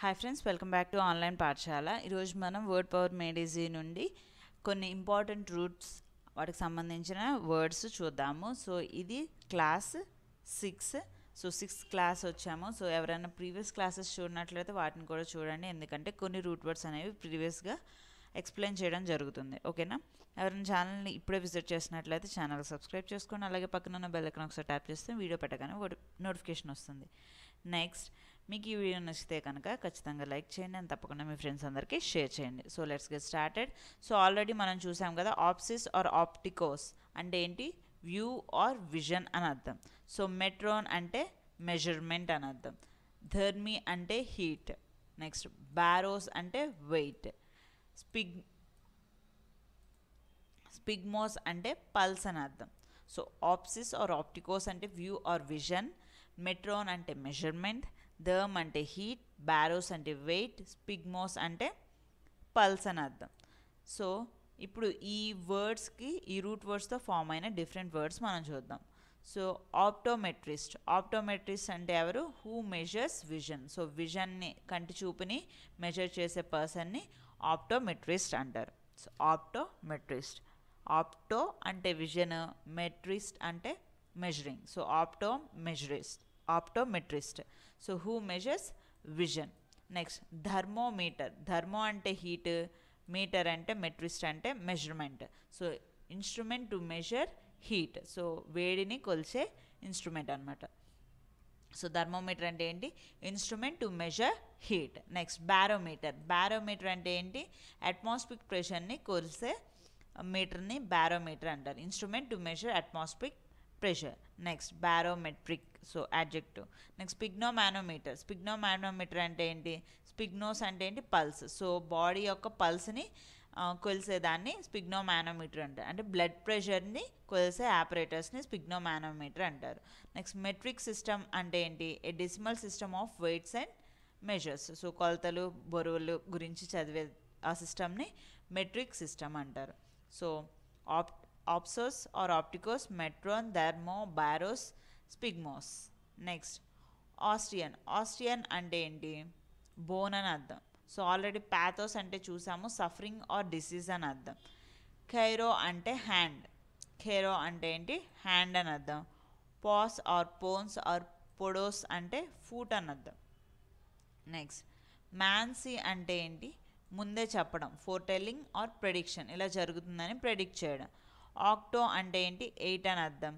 hi friends welcome back to online పాఠశాల ఈరోజు మనం వర్డ్ పవర్ మేడీజీ నుండి కొన్ని ఇంపార్టెంట్ రూట్స్ వాటికి సంబంధించిన వర్డ్స్ చూద్దాము సో ఇది class six so sixth class వచ్చాము సో ఎవరైనా ప్రీవియస్ క్లాసెస్ చూడనట్లయితే వాటిని కూడా చూడండి ఎందుకంటే కొన్ని రూట్ వర్డ్స్ అనేవి ప్రీవియస్గా ఎక్స్ప్లెయిన్ చేయడం జరుగుతుంది ఓకేనా ఎవరైనా ఛానల్ని ఇప్పుడే విజిట్ చేసినట్లయితే ఛానల్ సబ్స్క్రైబ్ చేసుకోండి అలాగే పక్కన ఉన్న బెల్ ఐకాన్ ఒకసారి ట్యాప్ చేస్తే వీడియో పెట్టగానే నోటిఫికేషన్ వస్తుంది నెక్స్ట్ మీకు ఈ వీడియో నచ్చితే కనుక ఖచ్చితంగా లైక్ చేయండి అండ్ తప్పకుండా మీ ఫ్రెండ్స్ అందరికీ షేర్ చేయండి so let's get started so already మనం చూసాం కదా ఆప్సిస్ ఆర్ ఆప్టికోస్ అంటే ఏంటి వ్యూ ఆర్ విజన్ అని అర్థం సో మెట్రోన్ అంటే మెజర్మెంట్ అని అర్థం ధర్మి అంటే హీట్ నెక్స్ట్ బారోస్ అంటే వెయిట్ స్పిగ్ స్పిగ్మోస్ అంటే పల్స్ అని అర్థం సో ఆప్సిస్ ఆర్ ఆప్టికోస్ అంటే వ్యూ ఆర్ విజన్ మెట్రోన్ అంటే మెజర్మెంట్ ధర్మ్ అంటే హీట్ బారోస్ అంటే వెయిట్ స్పిగ్మోస్ అంటే పల్స్ అని అర్థం సో ఇప్పుడు ఈ వర్డ్స్కి ఈ రూట్ వర్డ్స్తో ఫామ్ అయిన డిఫరెంట్ వర్డ్స్ మనం చూద్దాం సో ఆప్టోమెట్రిస్ట్ ఆప్టోమెట్రిస్ట్ అంటే ఎవరు హూ మెజర్స్ విజన్ సో విజన్ని కంటి చూపుని మెజర్ చేసే పర్సన్ని ఆప్టోమెట్రిస్ట్ అంటారు సో ఆప్టోమెట్రిస్ట్ ఆప్టో అంటే విజన్ మెట్రిస్ట్ అంటే మెజరింగ్ సో ఆప్టో మెజరిస్ట్ optometrist so who measures vision next thermometer thermo అంటే హీట్ మీటర్ అంటే మెట్రిస్ట్ అంటే measurement so instrument to measure heat so వేడిని కొలిచే ఇన్స్ట్రుమెంట్ అనమాట సో థర్మోమీటర్ అంటే ఏంటి instrument to measure heat next barometer barometer అంటే ఏంటి అట్మాస్ఫిక్ ప్రెషర్ని కొలిసే మీటర్ని బ్యారోమీటర్ అంటారు instrument to measure atmospheric pressure next barometric so adjective next sphygmomanometer sphygmomanometer అంటే ఏంటి స్పిగ్నోస్ అంటే ఏంటి పల్స్ సో బాడీ యొక్క పల్స్ని కొలిసేదాన్ని స్పిగ్నోమానోమీటర్ అంటారు అంటే బ్లడ్ ప్రెషర్ని కొలిసే ఆపరేటర్స్ని స్పిగ్నోమానోమీటర్ అంటారు నెక్స్ట్ మెట్రిక్ సిస్టమ్ అంటే ఏంటి a decimal system of weights and measures so కొలతలు బరువులు గురించి చదివే ఆ సిస్టమ్ని మెట్రిక్ సిస్టమ్ అంటారు సో ఆప్ ఆప్సోస్ ఆర్ ఆప్టికోస్ మెట్రోన్ థర్మో బారోస్ స్పిగ్మోస్ నెక్స్ట్ ఆస్ట్రియన్ ఆస్ట్రియన్ అంటే ఏంటి బోన్ అని అర్థం సో ఆల్రెడీ ప్యాథోస్ అంటే చూసాము సఫరింగ్ ఆర్ డిసీజ్ అని అర్థం ఖైరో అంటే హ్యాండ్ ఖైరో అంటే ఏంటి హ్యాండ్ అని అర్థం పాస్ ఆర్ పోన్స్ ఆర్ పొడోస్ అంటే ఫూట్ అని అర్థం నెక్స్ట్ మ్యాన్సీ అంటే ఏంటి ముందే చెప్పడం ఫోర్ టెల్లింగ్ ఆర్ ప్రెడిక్షన్ ఇలా జరుగుతుందని ప్రెడిక్ట్ చేయడం ఆక్టో అంటే ఏంటి ఎయిట్ అని అర్థం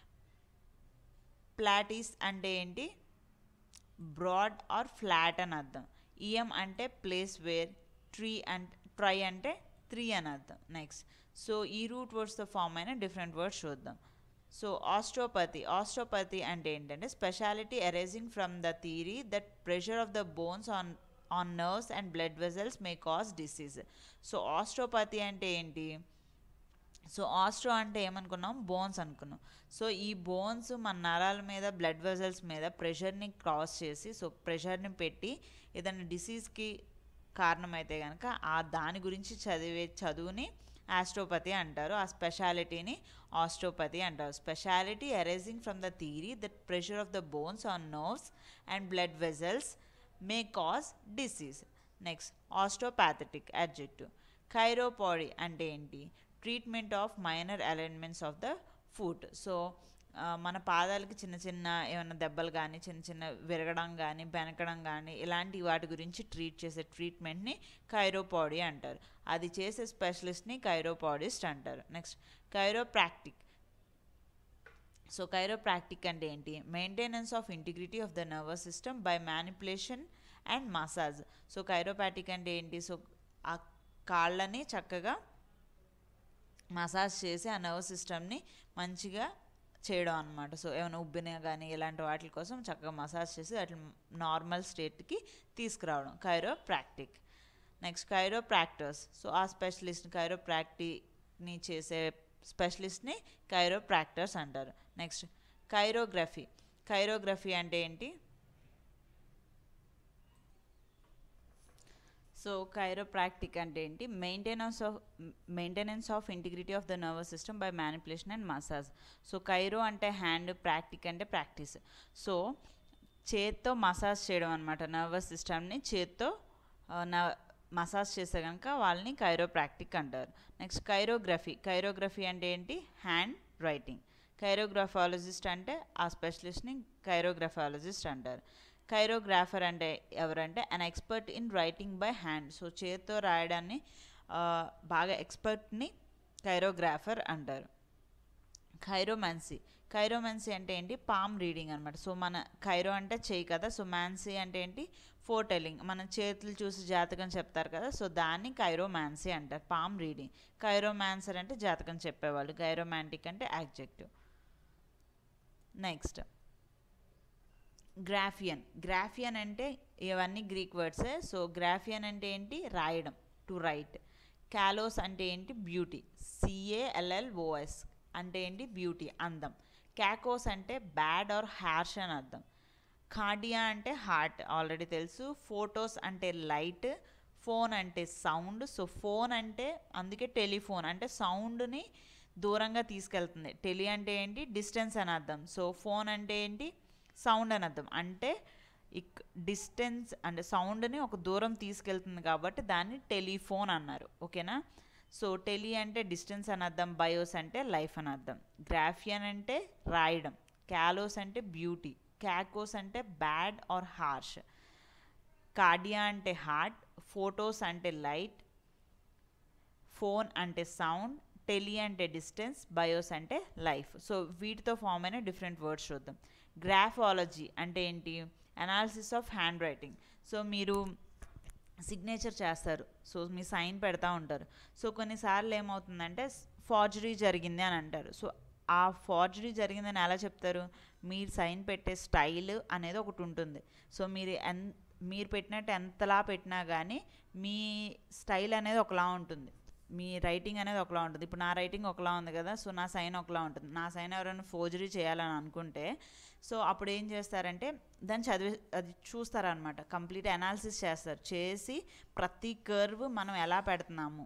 ప్లాటీస్ అంటే ఏంటి బ్రాడ్ ఆర్ ఫ్లాట్ అని అర్థం ఈఎం అంటే ప్లేస్ వేర్ ట్రీ అంటే ట్రై అంటే త్రీ అని అర్థం నెక్స్ట్ సో ఈ రూట్ వర్డ్స్తో ఫామ్ అయిన డిఫరెంట్ వర్డ్స్ చూద్దాం సో ఆస్ట్రోపతి ఆస్ట్రోపతి అంటే ఏంటంటే speciality arising from the theory that pressure of the bones on on nerves and blood vessels may cause disease so osteopathy అంటే ఏంటి సో ఆస్ట్రో అంటే ఏమనుకున్నాం బోన్స్ అనుకున్నాం సో ఈ బోన్స్ మన నరాల మీద బ్లడ్ వెజల్స్ మీద ప్రెషర్ని క్రాస్ చేసి సో ప్రెషర్ని పెట్టి ఏదైనా డిసీజ్కి కారణమైతే కనుక ఆ దాని గురించి చదివే చదువుని ఆస్ట్రోపతి అంటారు ఆ స్పెషాలిటీని ఆస్ట్రోపతి అంటారు speciality arising from the theory that pressure of the bones on nerves and blood vessels may cause disease next osteopathic adjective chiropody అంటే ఏంటి treatment of minor alignments of the foot so మన పాదాలకి చిన్న చిన్న ఏమైనా దెబ్బలు కానీ చిన్న చిన్న విరగడం కానీ బెనకడం కానీ ఇలాంటి వాటి గురించి ట్రీట్ చేసే ట్రీట్మెంట్ని కైరోపాడీ అంటారు అది చేసే స్పెషలిస్ట్ని కైరోపాడిస్ట్ అంటారు నెక్స్ట్ కైరోప్రాక్టిక్ సో కైరోప్రాక్టిక్ అంటే ఏంటి maintenance of integrity of the nervous system by manipulation and massage so chiropractic అంటే ఏంటి సో ఆ కాళ్ళని చక్కగా మసాజ్ చేసి ఆ నర్వ్ సిస్టమ్ని మంచిగా చేయడం అనమాట సో ఏమైనా ఉబ్బిన కానీ ఇలాంటి వాటి కోసం చక్కగా మసాజ్ చేసి అట్లా నార్మల్ స్టేట్కి తీసుకురావడం chiropractic next chiropractors so ఆ స్పెషలిస్ట్ కైరో ప్రాక్టీని చేసే స్పెషలిస్ట్ని కైరో ప్రాక్టర్స్ అంటారు నెక్స్ట్ కైరోగ్రఫీ కైరోగ్రఫీ అంటే ఏంటి సో కైరోప్రాక్టిక్ అంటే ఏంటి maintenance of maintenance of integrity of the nervous system by manipulation and massage so chiro అంటే హ్యాండ్ ప్రాక్టిక్ అంటే ప్రాక్టీస్ సో చేత్తో మసాజ్ చేయడం అనమాట నర్వస్ సిస్టమ్ని చేత్తో ఆ, న మసాజ్ చేస్తే కనుక వాళ్ళని కైరోప్రాక్టిక్ అంటారు నెక్స్ట్ కైరోగ్రఫీ కైరోగ్రఫీ అంటే ఏంటి హ్యాండ్ రైటింగ్ కైరోగ్రఫాలజిస్ట్ అంటే ఆ స్పెషలిస్ట్ని కైరోగ్రఫాలజిస్ట్ అంటారు కైరోగ్రాఫర్ అంటే ఎవరంటే an expert in writing by hand so చేత్తో రాయడాన్ని ఆ, బాగా ఎక్స్పర్ట్ని కైరోగ్రాఫర్ అంటారు కైరోమాన్సీ కైరోమాన్సీ అంటే ఏంటి పామ్ రీడింగ్ అనమాట సో మన కైరో అంటే చేయి కదా సో మాన్సీ అంటే ఏంటి ఫోర్ టెల్లింగ్ మన చేతులు చూసి జాతకం చెప్తారు కదా సో దాన్ని కైరోమాన్సీ అంటారు పామ్ రీడింగ్ కైరోమాన్సర్ అంటే జాతకం చెప్పేవాళ్ళు కైరోమాంటిక్ అంటే యాక్జెక్టివ్ నెక్స్ట్ గ్రాఫియన్ గ్రాఫియన్ అంటే ఇవన్నీ గ్రీక్ వర్డ్సే సో గ్రాఫియన్ అంటే ఏంటి రాయడం టు రైట్ క్యాలోస్ అంటే ఏంటి బ్యూటీ సిఏఎల్ఎల్ఓఎస్ అంటే ఏంటి బ్యూటీ అందం క్యాకోస్ అంటే బ్యాడ్ ఆర్ హ్యార్ష్ అని అర్థం కార్డియా అంటే హార్ట్ ఆల్రెడీ తెలుసు ఫోటోస్ అంటే లైట్ ఫోన్ అంటే సౌండ్ సో ఫోన్ అంటే అందుకే టెలిఫోన్ అంటే సౌండ్ని దూరంగా తీసుకెళ్తుంది టెలి అంటే ఏంటి డిస్టెన్స్ అని అర్థం సో ఫోన్ అంటే ఏంటి సౌండ్ అని అర్థం అంటే ఇక్ డిస్టెన్స్ అంటే సౌండ్ని ఒక దూరం తీసుకెళ్తుంది కాబట్టి దాన్ని టెలిఫోన్ అన్నారు ఓకేనా సో టెలి అంటే డిస్టెన్స్ అని అర్థం బయోస్ అంటే లైఫ్ అని అర్థం గ్రాఫియన్ అంటే రాయడం క్యాలోస్ అంటే బ్యూటీ క్యాకోస్ అంటే బ్యాడ్ ఆర్ హార్ష్ కార్డియా అంటే హార్ట్ ఫోటోస్ అంటే లైట్ ఫోన్ అంటే సౌండ్ టెలి అంటే డిస్టెన్స్ బయోస్ అంటే లైఫ్ సో వీటితో ఫామ్ అయిన డిఫరెంట్ వర్డ్స్ చూద్దాం గ్రాఫాలజీ అంటే ఏంటి analysis of handwriting so మీరు సిగ్నేచర్ చేస్తారు సో మీ సైన్ పెడతా ఉంటారు సో కొన్నిసార్లు ఏమవుతుందంటే ఫార్జరీ జరిగింది అని అంటారు సో ఆ ఫార్జరీ జరిగిందని ఎలా చెప్తారు మీరు సైన్ పెట్టే స్టైల్ అనేది ఒకటి ఉంటుంది సో మీరు ఎన్ మీరు పెట్టినట్టు ఎంతలా పెట్టినా కానీ మీ స్టైల్ అనేది ఒకలా ఉంటుంది మీ రైటింగ్ అనేది ఒకలా ఉంటుంది ఇప్పుడు నా రైటింగ్ ఒకలా ఉంది కదా సో నా సైన్ ఒకలా ఉంటుంది నా సైన్ ఎవరైనా ఫోర్జరీ చేయాలని అనుకుంటే సో అప్పుడు ఏం చేస్తారంటే దాన్ని చదివి అది చూస్తారనమాట కంప్లీట్ అనాలిసిస్ చేస్తారు చేసి ప్రతి కర్వ్ మనం ఎలా పెడుతున్నాము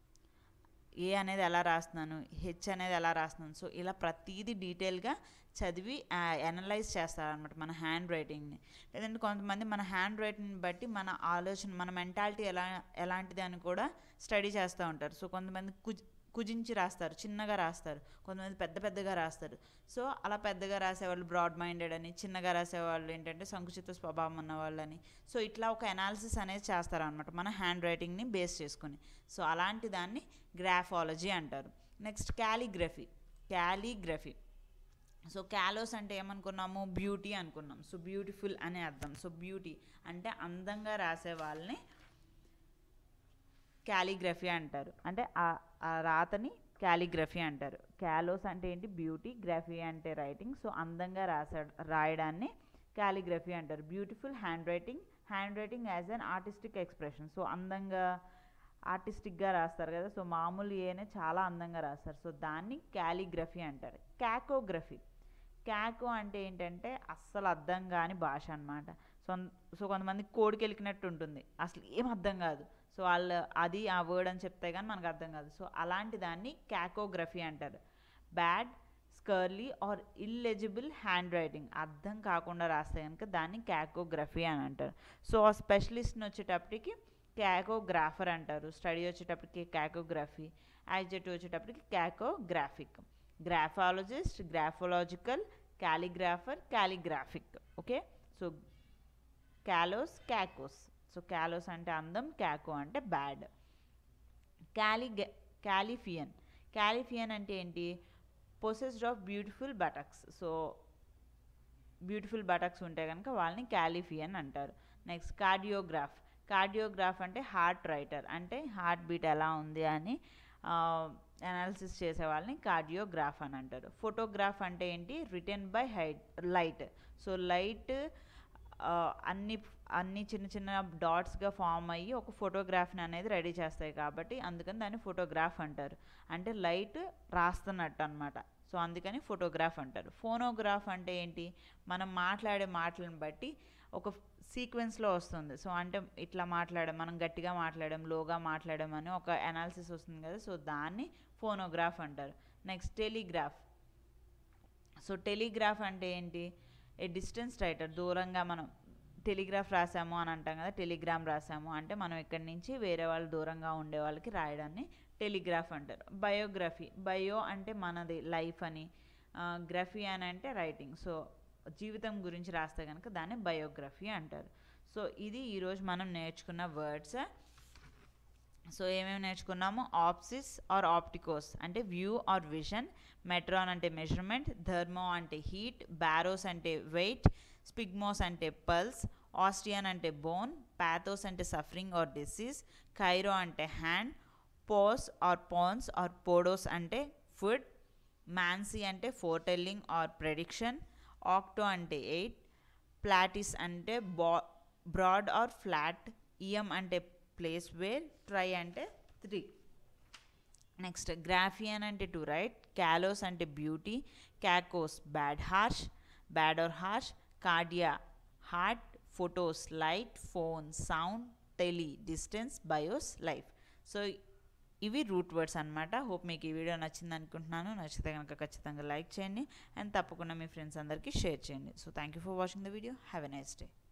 ఏ అనేది ఎలా రాస్తున్నాను హెచ్ అనేది ఎలా రాస్తున్నాను సో ఇలా ప్రతీది డీటెయిల్గా చదివి అనలైజ్ చేస్తారనమాట మన హ్యాండ్ రైటింగ్ని లేదంటే కొంతమంది మన హ్యాండ్ రైటింగ్ని బట్టి మన ఆలోచన మన మెంటాలిటీ ఎలా ఎలాంటిది అని కూడా స్టడీ చేస్తూ ఉంటారు సో కొంతమంది కుజ్ కుజించి రాస్తారు చిన్నగా రాస్తారు కొంతమంది పెద్ద పెద్దగా రాస్తారు సో అలా పెద్దగా రాసేవాళ్ళు బ్రాడ్ మైండెడ్ అని చిన్నగా రాసేవాళ్ళు ఏంటంటే సంకుచిత స్వభావం ఉన్న వాళ్ళని సో ఇట్లా ఒక అనాలిసిస్ అనేది చేస్తారనమాట మన హ్యాండ్ రైటింగ్ని బేస్ చేసుకుని సో అలాంటి దాన్ని గ్రాఫాలజీ అంటారు నెక్స్ట్ క్యాలిగ్రఫీ క్యాలిగ్రఫీ సో క్యాలోస్ అంటే ఏమనుకున్నాము బ్యూటీ అనుకున్నాం సో బ్యూటిఫుల్ అనే అర్థం సో బ్యూటీ అంటే అందంగా రాసే వాళ్ళని క్యాలిగ్రఫీ అంటారు అంటే ఆ- ఆ రాతని క్యాలిగ్రఫీ అంటారు క్యాలోస్ అంటే ఏంటి బ్యూటీ గ్రఫీ అంటే రైటింగ్ సో అందంగా రాసా రాయడాన్ని క్యాలిగ్రఫీ అంటారు beautiful handwriting handwriting as an artistic expression so అందంగా ఆర్టిస్టిక్గా రాస్తారు కదా సో మామూలు ఏనే చాలా అందంగా రాస్తారు సో దాన్ని క్యాలిగ్రఫీ అంటారు క్యాకోగ్రఫీ క్యాకో అంటే ఏంటంటే అస్సలు అర్థం కాని భాష అనమాట సో అన్- సో కొంతమంది కోడికెలికినట్టు ఉంటుంది అసలు ఏం అర్థం కాదు సో వాళ్ళు అది ఆ వర్డ్ అని చెప్తే కానీ మనకు అర్థం కాదు సో అలాంటి దాన్ని క్యాకోగ్రఫీ అంటారు bad scrawly or illegible handwriting అర్థం కాకుండా రాస్తే కనుక దాన్ని క్యాకోగ్రఫీ అని అంటారు సో ఆ స్పెషలిస్ట్ని వచ్చేటప్పటికి క్యాకోగ్రాఫర్ అంటారు స్టడీ వచ్చేటప్పటికి క్యాకోగ్రఫీ యాక్జెక్టివ్ వచ్చేటప్పటికి cacographic graphologist graphological calligrapher calligraphic okay so క్యాలోస్ క్యాకోస్ సో క్యాలోస్ అంటే అందం క్యాకో అంటే బ్యాడ్ క్యాలి క్యాలిఫియన్ క్యాలిఫియన్ అంటే ఏంటి possessed of beautiful buttocks so beautiful buttocks ఉంటే కనుక వాళ్ళని క్యాలిఫియన్ అంటారు నెక్స్ట్ కార్డియోగ్రాఫ్ కార్డియోగ్రాఫ్ అంటే హార్ట్ రైటర్ అంటే హార్ట్ బీట్ ఎలా ఉంది అని అనాలిసిస్ చేసే వాళ్ళని కార్డియోగ్రాఫ్ అని అంటారు ఫోటోగ్రాఫ్ అంటే ఏంటి written by height light so light అన్ని అన్ని చిన్న చిన్న డాట్స్గా ఫామ్ అయ్యి ఒక ఫోటోగ్రాఫ్ని అనేది రెడీ చేస్తాయి కాబట్టి అందుకని దాన్ని ఫోటోగ్రాఫ్ అంటారు అంటే లైట్ రాస్తున్నట్టు అనమాట సో అందుకని ఫోటోగ్రాఫ్ అంటారు ఫోనోగ్రాఫ్ అంటే ఏంటి మనం మాట్లాడే మాటలను బట్టి ఒక సీక్వెన్స్లో వస్తుంది సో అంటే ఇట్లా మాట్లాడడం మనం గట్టిగా మాట్లాడడం లోగా మాట్లాడడం అని ఒక అనాలిసిస్ వస్తుంది కదా సో దాన్ని ఫోనోగ్రాఫ్ అంటారు నెక్స్ట్ టెలిగ్రాఫ్ సో టెలిగ్రాఫ్ అంటే ఏంటి ఏ డిస్టెన్స్ రైటర్ దూరంగా మనం టెలిగ్రాఫ్ రాసాము అని అంటాం కదా టెలిగ్రామ్ రాసాము అంటే మనం ఇక్కడి నుంచి వేరే వాళ్ళు దూరంగా ఉండే వాళ్ళకి రాయడాన్ని టెలిగ్రాఫ్ అంటారు బయోగ్రఫీ బయో అంటే మనది లైఫ్ అని గ్రఫీ అని అంటే రైటింగ్ సో జీవితం గురించి రాస్తే కనుక దాన్ని బయోగ్రఫీ అంటారు సో ఇది ఈరోజు మనం నేర్చుకున్న వర్డ్స్ సో ఏమేమి నేర్చుకున్నాము ఆప్సిస్ ఆర్ ఆప్టికోస్ అంటే వ్యూ ఆర్ విజన్ మెట్రాన్ అంటే మెజర్మెంట్ థర్మో అంటే హీట్ బారోస్ అంటే వెయిట్ స్పిగ్మోస్ అంటే పల్స్ ఆస్ట్రియన్ అంటే బోన్ పాథోస్ అంటే సఫరింగ్ ఆర్ డిసీజ్ కైరో అంటే హ్యాండ్ పోస్ ఆర్ పోన్స్ ఆర్ పోడోస్ అంటే ఫుడ్ మ్యాన్సీ అంటే ఫోర్టెల్లింగ్ ఆర్ ప్రెడిక్షన్ ఆక్టో అంటే ఎయిట్ ప్లాటిస్ అంటే బా బ్రాడ్ ఆర్ ఫ్లాట్ ఇయం అంటే ప్లేస్ వేర్ ట్రై అంటే త్రీ నెక్స్ట్ గ్రాఫియన్ అంటే టు రైట్ క్యాలోస్ అంటే బ్యూటీ క్యాకోస్ bad harsh bad or harsh కార్డియా హార్ట్ ఫొటోస్ లైట్ ఫోన్ సౌండ్ టెలి డిస్టెన్స్ బయోస్ లైఫ్ సో ఇవి రూట్ వర్డ్స్ అనమాట హోప్ మీకు ఈ వీడియో నచ్చింది అనుకుంటున్నాను నచ్చితే కనుక ఖచ్చితంగా లైక్ చేయండి అండ్ తప్పకుండా మీ ఫ్రెండ్స్ అందరికీ షేర్ చేయండి so thank you for watching the video have a nice day